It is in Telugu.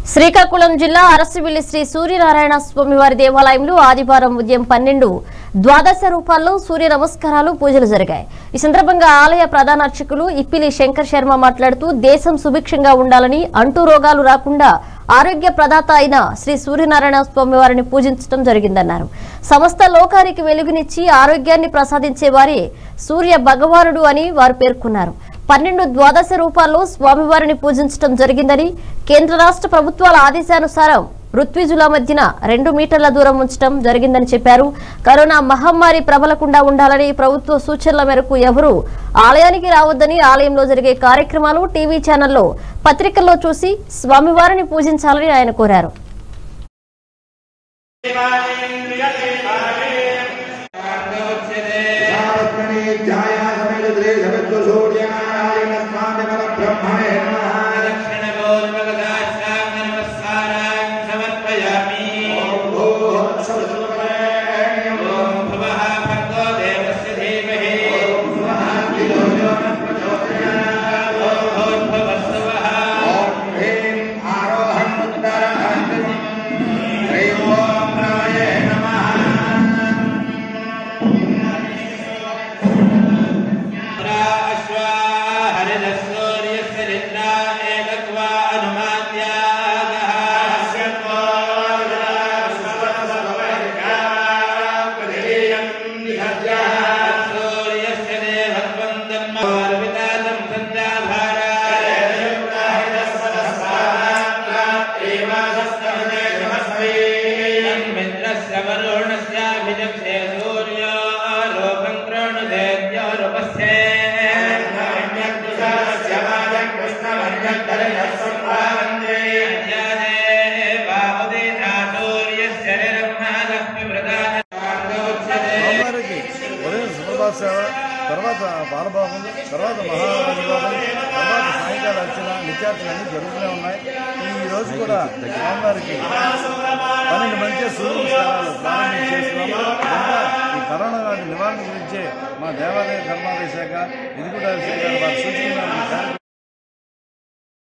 శ్రీకాకుళం జిల్లా అరసివిల్లి శ్రీ సూర్యనారాయణ స్వామివారి దేవాలయంలో ఆదివారం ఉదయం పన్నెండు ద్వాదశ రూపాల్లో సూర్య నమస్కారాలు పూజలు జరిగాయి ఈ సందర్భంగా ఆలయ ప్రధాన అర్చకులు ఇప్పిలి శంకర్ శర్మ మాట్లాడుతూ దేశం సుభిక్షంగా ఉండాలని అంటూ రోగాలు రాకుండా ఆరోగ్య ప్రదాత అయిన శ్రీ సూర్యనారాయణ స్వామి వారిని పూజించడం జరిగిందన్నారు సమస్త లోకానికి వెలుగునిచ్చి ఆరోగ్యాన్ని ప్రసాదించే వారే సూర్య భగవానుడు అని వారు పేర్కొన్నారు పన్నెండు ద్వాదశ రూపాల్లో స్వామివారిని పూజించడం జరిగిందని కేంద్ర రాష్ట్ర ప్రభుత్వాల ఆదేశానుసారం ఋత్విజుల మధ్యన రెండు మీటర్ల దూరం ఉంచడం జరిగిందని చెప్పారు కరోనా మహమ్మారి ప్రబలకుండా ఉండాలని ప్రభుత్వ సూచనల మేరకు ఎవరూ ఆలయానికి రావద్దని ఆలయంలో జరిగే కార్యక్రమాలు టీవీ ఛానల్లో పత్రికల్లో చూసి స్వామివారిని పూజించాలని ఆయన కోరారు सावत्मने ध्याया समेतद्रे समेतसूर्यनारायण स्वामी परब्रह्मणे नमः ॐ भूः सर्वसुतवरेण्यम् ॐ ह्रीं आरोहणमुत्तरहन् ह्रीं ॐ रमये नमः స్వామివారికి ఉదయం సుప్రభాత సేవ తర్వాత బాలభోగం తర్వాత మహారాజభోగం తర్వాత సాయంకాల అర్చన నిత్యార్చన అన్ని జరుగుతూనే ఉన్నాయి ఈ రోజు కూడా స్వామివారికి పన్నెండు మంచి సూర్య నమస్కారాలు ప్రారంభం చేస్తున్నాము ఇంకా ఈ కరోనా వ్యాధి నివారణ గురించే మా దేవాలయ ధర్మాలయ శాఖ ఇది కూడా శాఖ వారి సూచనలు ఈ కార్యక్రమం